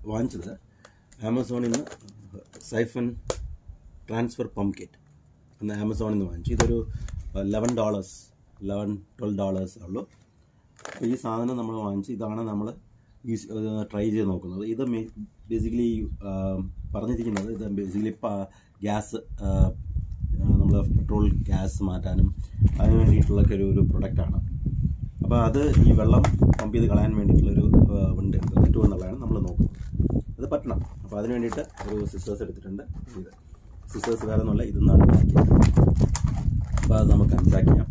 വാങ്ങിച്ചത് ആമസോണിൽ നിന്ന് സൈഫൺ ട്രാൻസ്ഫർ പമ്പ് കിറ്റ് എന്ന് ആമസോണിൽ നിന്ന് വാങ്ങിച്ചു ഇതൊരു eleven dollars eleven twelve dollars ഉള്ളൂ അപ്പോൾ ഈ സാധനം നമ്മൾ വാങ്ങിച്ച് ഇതാണ് നമ്മൾ യൂസ് ട്രൈ ചെയ്ത് നോക്കുന്നത് ഇത് ബേസിക്കലി പറഞ്ഞിരിക്കുന്നത് ഇത് ബേസിക്കലി ഗ്യാസ് നമ്മൾ പെട്രോൾ ഗ്യാസ് മാറ്റാനും അതിന് വേണ്ടിയിട്ടുള്ള ഒരു ഒരു പ്രൊഡക്റ്റാണ് അപ്പോൾ അത് ഈ വെള്ളം പമ്പ് ചെയ്ത് കളയാൻ വേണ്ടിയിട്ടുള്ളൊരു ആ, ഉണ്ട് ഇത് പറ്റുമോ എന്നുള്ളതാണ് നമ്മൾ നോക്കുന്നത് അത് പറ്റണം അപ്പോൾ അതിന് വേണ്ടിയിട്ട് ഒരു സിസ്റ്റേഴ്സ് എടുത്തിട്ടുണ്ട് ഇത് സിസ്റ്റേഴ്സ് വേറെ ഒന്നുമല്ല ഇതെന്നാണ് ഉണ്ടാക്കിയത് അപ്പോൾ അത് നമുക്ക് അൺപാക്ക് ചെയ്യാം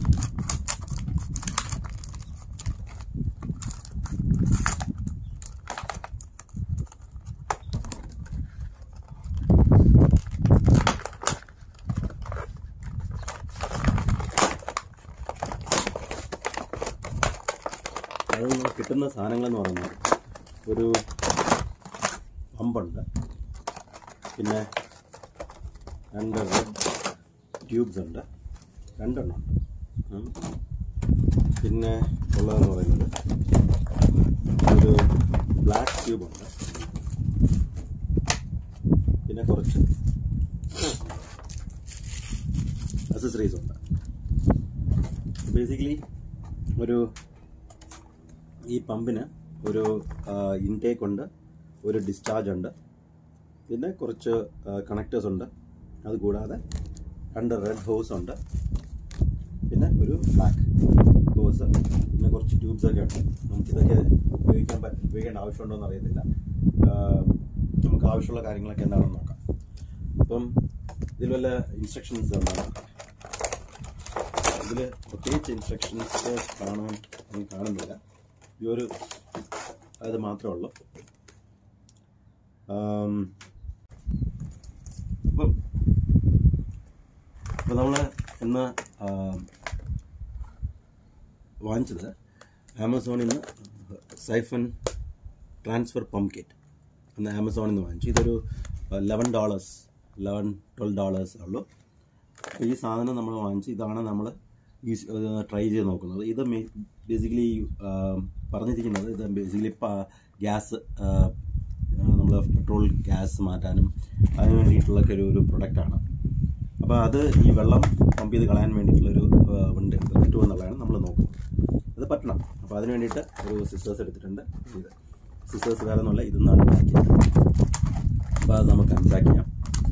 അതിൽ നിന്ന് കിട്ടുന്ന സാധനങ്ങൾ എന്ന് പറയുന്നത് ഒരു പമ്പുണ്ട് പിന്നെ രണ്ട് റെഡ് ട്യൂബ്സ് ഉണ്ട് രണ്ടെണ്ണം ഉണ്ട് ഉം. പിന്നെ ഉള്ളതെന്ന് പറയുന്നത് ഒരു ബ്ലാക്ക് ട്യൂബ് ഉണ്ട് പിന്നെ കുറച്ച് അസസറീസ് ഉണ്ട് ബേസിക്കലി ഒരു ഈ പമ്പിന് ഒരു ഇൻടേക്ക് ഉണ്ട് ഒരു ഡിസ്ചാർജ് ഉണ്ട് പിന്നെ കുറച്ച് കണക്റ്റേഴ്സ് ഉണ്ട് അതുകൂടാതെ രണ്ട് റെഡ് ഹോസ് ഉണ്ട് പിന്നെ ഒരു ബ്ലാക്ക് ഹോസ് പിന്നെ കുറച്ച് ട്യൂബ്സ് ഒക്കെ ഉണ്ട് നമുക്കിതൊക്കെ ഉപയോഗിക്കാൻ പറ്റ ഉപയോഗിക്കേണ്ട ആവശ്യമുണ്ടോ എന്ന് അറിയത്തില്ല ആ, നമുക്ക് ആവശ്യമുള്ള കാര്യങ്ങളൊക്കെ എന്താണെന്ന് നോക്കാം അപ്പം ഇതിൽ വല്ല ഇൻസ്ട്രക്ഷൻസ് എന്താണെന്ന് നോക്കാം ഇതിൽ പ്രത്യേകിച്ച് ഇൻസ്ട്രക്ഷൻസ് കാണാൻ എനിക്ക് കാണുന്നില്ല ഈ ഒരു അത് മാത്രമേ ഉള്ളൂ ആം, അപ്പം അപ്പം നമ്മൾ ഇന്ന് ആം, വാങ്ങിച്ചത് ആമസോണിൽ നിന്ന് സൈഫൺ ട്രാൻസ്ഫർ പമ്പ് കിറ്റ് എന്ന് ആമസോണിൽ നിന്ന് വാങ്ങിച്ചു ഇതൊരു eleven dollars eleven twelve dollars ഉള്ളൂ അപ്പോൾ ഈ സാധനം നമ്മൾ വാങ്ങിച്ച് ഇതാണ് നമ്മൾ യൂസ് ട്രൈ ചെയ്ത് നോക്കുന്നത് ഇത് ബേസിക്കലി പറഞ്ഞിരിക്കുന്നത് ഇത് ബേസിക്കലി ഗ്യാസ് നമ്മൾ പെട്രോൾ ഗ്യാസ് മാറ്റാനും അതിന് വേണ്ടിയിട്ടുള്ള ഒരു ഒരു പ്രൊഡക്റ്റാണ് അപ്പോൾ അത് ഈ വെള്ളം പമ്പ് ചെയ്ത് കളയാൻ വേണ്ടിയിട്ടുള്ളൊരു ആ, ഉണ്ട് ഇത് പറ്റുമോ എന്നുള്ളതാണ് നമ്മൾ നോക്കുന്നത് അത് പറ്റണം അപ്പോൾ അതിന് വേണ്ടിയിട്ട് ഒരു സിസ്റ്റേഴ്സ് എടുത്തിട്ടുണ്ട് ഇത് സിസ്റ്റേഴ്സ് വേറെ ഒന്നുമല്ല ഇതെന്നാണ് ഉണ്ടാക്കിയത് അപ്പോൾ അത് നമുക്ക് അൺപാക്ക് ചെയ്യാം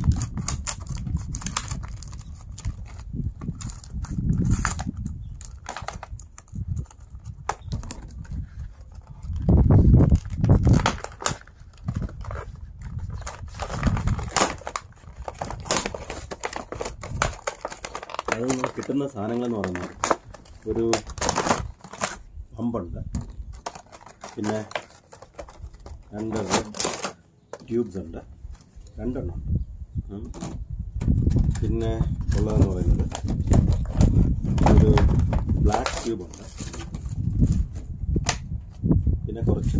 അതിൽ നിന്ന് കിട്ടുന്ന സാധനങ്ങൾ എന്ന് പറയുന്നത് ഒരു പമ്പുണ്ട് പിന്നെ രണ്ട് റെഡ് ട്യൂബ്സ് ഉണ്ട് രണ്ടെണ്ണം ഉണ്ട് ഉം. പിന്നെ ഉള്ളതെന്ന് പറയുന്നത് ഒരു ബ്ലാക്ക് ട്യൂബ് ഉണ്ട് പിന്നെ കുറച്ച്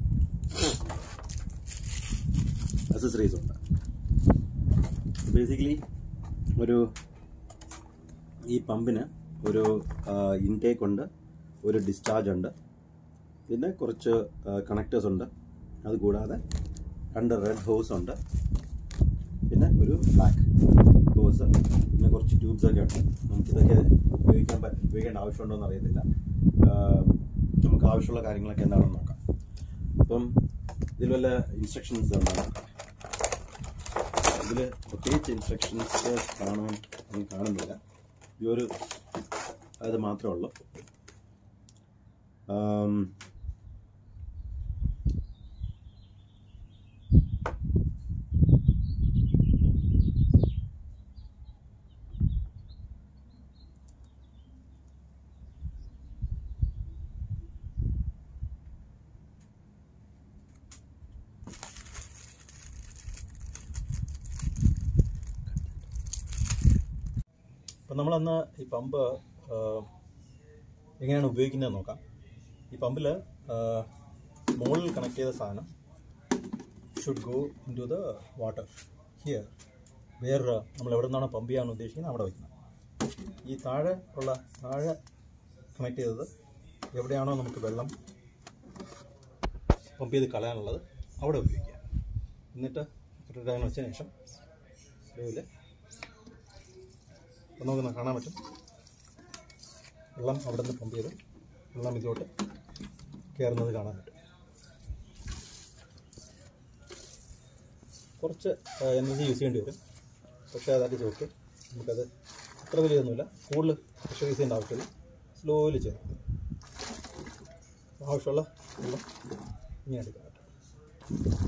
അസസറീസ് ഉണ്ട് ബേസിക്കലി ഒരു ഈ പമ്പിന് ഒരു ഇൻടേക്ക് ഉണ്ട് ഒരു ഡിസ്ചാർജ് ഉണ്ട് പിന്നെ കുറച്ച് കണക്റ്റേഴ്സ് ഉണ്ട് അതുകൂടാതെ രണ്ട് റെഡ് ഹോസ് ഉണ്ട് പിന്നെ ഒരു ബ്ലാക്ക് ഹോസ് പിന്നെ കുറച്ച് ട്യൂബ്സ് ഒക്കെ ഉണ്ട് നമുക്കിതൊക്കെ ഉപയോഗിക്കാൻ പറ്റ ഉപയോഗിക്കേണ്ട ആവശ്യമുണ്ടോ എന്ന് അറിയത്തില്ല ആ, നമുക്ക് ആവശ്യമുള്ള കാര്യങ്ങളൊക്കെ എന്താണെന്ന് നോക്കാം അപ്പം ഇതിൽ വല്ല ഇൻസ്ട്രക്ഷൻസ് എന്താണെന്ന് നോക്കാം ഇതിൽ പ്രത്യേകിച്ച് ഇൻസ്ട്രക്ഷൻസ് കാണാൻ എനിക്ക് കാണുന്നില്ല ഈ ഒരു അത് മാത്രമേ ഉള്ളൂ ആം, അപ്പം നമ്മളന്ന് ഈ പമ്പ് ആ, എങ്ങനെയാണ് ഉപയോഗിക്കുന്നത് നോക്കാം ഈ പമ്പിൽ മുകളിൽ കണക്ട് ചെയ്ത സാധനം should go into the water here where നമ്മൾ എവിടെ നിന്നാണോ പമ്പ് ചെയ്യാൻ ഉദ്ദേശിക്കുന്നത് അവിടെ വയ്ക്കണം ഈ താഴെ ഉള്ള താഴെ കണക്ട് ചെയ്തത് എവിടെയാണോ നമുക്ക് വെള്ളം പമ്പ് ചെയ്ത് കളയാനുള്ളത് അവിടെ ഉപയോഗിക്കുക എന്നിട്ട് ഇട്ടിട്ട് വെച്ചതിന് ശേഷം ഇതുപോലെ അപ്പോൾ നമുക്ക് കാണാൻ പറ്റും വെള്ളം അവിടെ നിന്ന് പമ്പ് ചെയ്ത് വെള്ളം ഇതിലോട്ട് കയറുന്നത് കാണാൻ പറ്റും കുറച്ച് എനർജി യൂസ് ചെയ്യേണ്ടി വരും പക്ഷേ അതായത് ചോക്ക് നമുക്കത് അത്ര വലിയൊന്നുമില്ല കൂടുതൽ പ്രഷറൈസ് ചെയ്യേണ്ട ആവശ്യമില്ല സ്ലോലി ചെയ്യണം ആവശ്യമുള്ള വെള്ളം ഇങ്ങനെ എടുക്കാൻ പറ്റും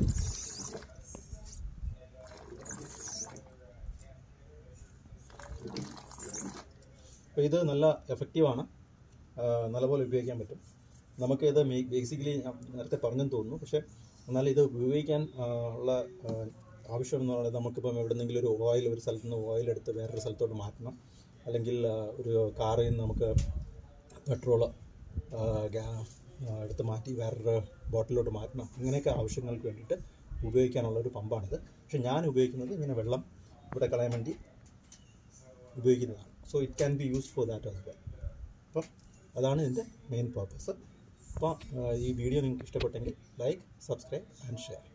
അപ്പോൾ ഇത് നല്ല എഫക്റ്റീവാണ് നല്ലപോലെ ഉപയോഗിക്കാൻ പറ്റും നമുക്ക് ഇത് ബേസിക്കലി ഞാൻ നേരത്തെ പറഞ്ഞെന്ന് തോന്നുന്നു പക്ഷേ എന്നാൽ ഇത് ഉപയോഗിക്കാൻ ആ, ഉള്ള ആ, ആവശ്യം എന്ന് പറയുന്നത് നമുക്കിപ്പം എവിടെന്നെങ്കിലും ഒരു ഓയിൽ ഒരു സ്ഥലത്ത് നിന്ന് ഓയിൽ എടുത്ത് വേറൊരു സ്ഥലത്തോട്ട് മാറ്റണം അല്ലെങ്കിൽ ആ, ഒരു കാറിൽ നിന്ന് നമുക്ക് പെട്രോള് എടുത്ത് മാറ്റി വേറൊരു ബോട്ടിലോട്ട് മാറ്റണം ഇങ്ങനെയൊക്കെ ആവശ്യങ്ങൾക്ക് വേണ്ടിയിട്ട് ഉപയോഗിക്കാനുള്ള ഒരു പമ്പാണിത് പക്ഷെ ഞാൻ ഉപയോഗിക്കുന്നത് ഇങ്ങനെ വെള്ളം ഇവിടെ കളയാൻ വേണ്ടി ഉപയോഗിക്കുന്നതാണ് so it can be use for that as well അപ്പം അതാണ് ഇതിൻ്റെ മെയിൻ പർപ്പസ് അപ്പോൾ ഈ വീഡിയോ നിങ്ങൾക്ക് ഇഷ്ടപ്പെട്ടെങ്കിൽ ലൈക്ക് സബ്സ്ക്രൈബ് ആൻഡ് ഷെയർ